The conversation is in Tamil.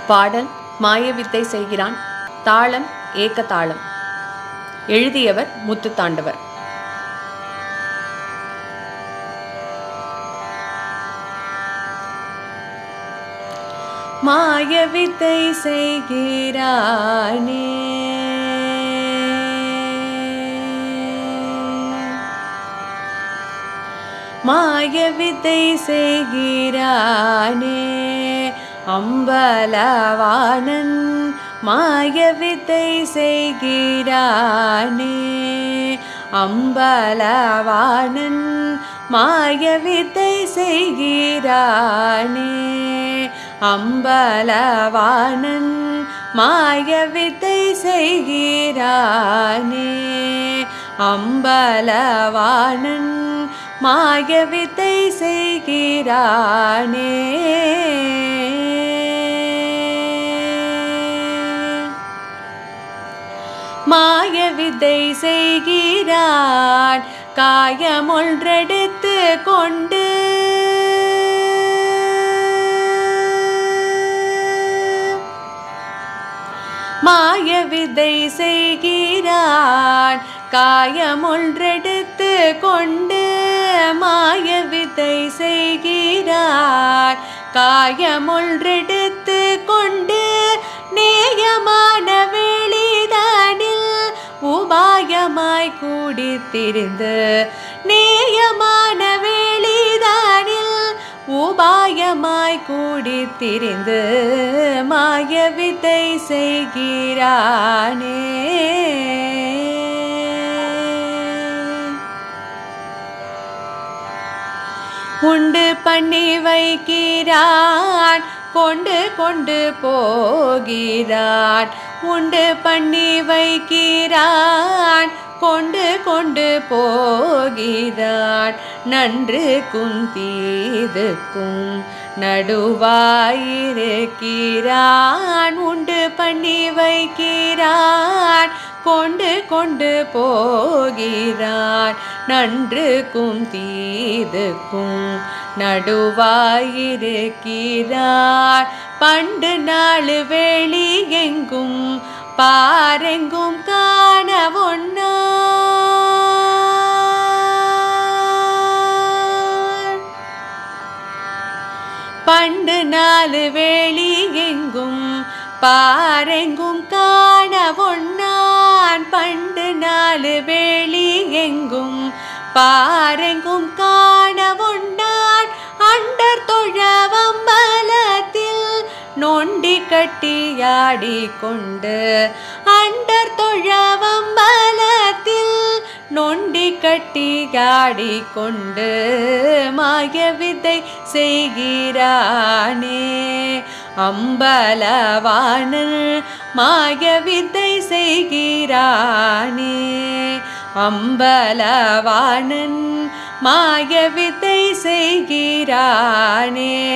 பாடல் மாயவித்தை செய்கிறான் தாளம் ஏக்கதாளம் எழுதியவர் முத்துத்தாண்டவர் மாயவித்தை செய்கிறானே மாயவித்தை செய்கிறானே அம்பலவாணன் மாயவித்தை செய்கிறானே அம்பலவாணன் மாயவித்தை செய்கிறானே அம்பலவாணன் மாயவித்தை செய்கிறானே அம்பலவாணன் மாயவித்தை செய்கிறானே மாயவித்தை செய்கிறான் காயமொன்றெடுத்து கொண்டு மாயவிதை செய்கிறான் காயமொன்றெடுத்து கொண்டு மாயவிதை செய்கிறான் காயமொன்றெடுத்து கொண்டு நேயமான வெளிதானில் உபாயமாய் கூடித்திருந்து நேயமான வெளிதானில் உபாயமாய் கூடித்திரிந்து மாயவித்தை செய்கிறானே உண்டு பண்ணி வைக்கிறான் கொண்டு கொண்டு போகிறான் உண்டு பண்ணி வைக்கிறான் கொண்டு கொண்டு போகிறான் நன்று குந்தீதுக்கும் நடுவாயிருக்கிறான் உண்டு பண்ணி வைக்கிறான் கொண்டு கொண்டு போகிறான் நன்று குந்தீதுக்கும் நடுவாயிருக்கிறான் பண்டு நாள் வெளி எங்கும் பாரெங்கும் காண ஒன்னா பண்டு நாலு வெளி எங்கும் பாரெங்கும் காண ஒன்னான் பண்டு நாலு வெளி எங்கும் பாரெங்கும் காண ஒன்னான் அண்டர் தொழவம்பலத்தில் நொண்டி கட்டியாடி கொண்டு அண்டர் தொழவம்பலத்தில் நொண்டி கட்டியாடி கொண்டு மாயவித்தை செய்கிறானே அம்பலவாணன் மாயவித்தை செய்கிறானே அம்பலவாணன் மாயவித்தை செய்கிறானே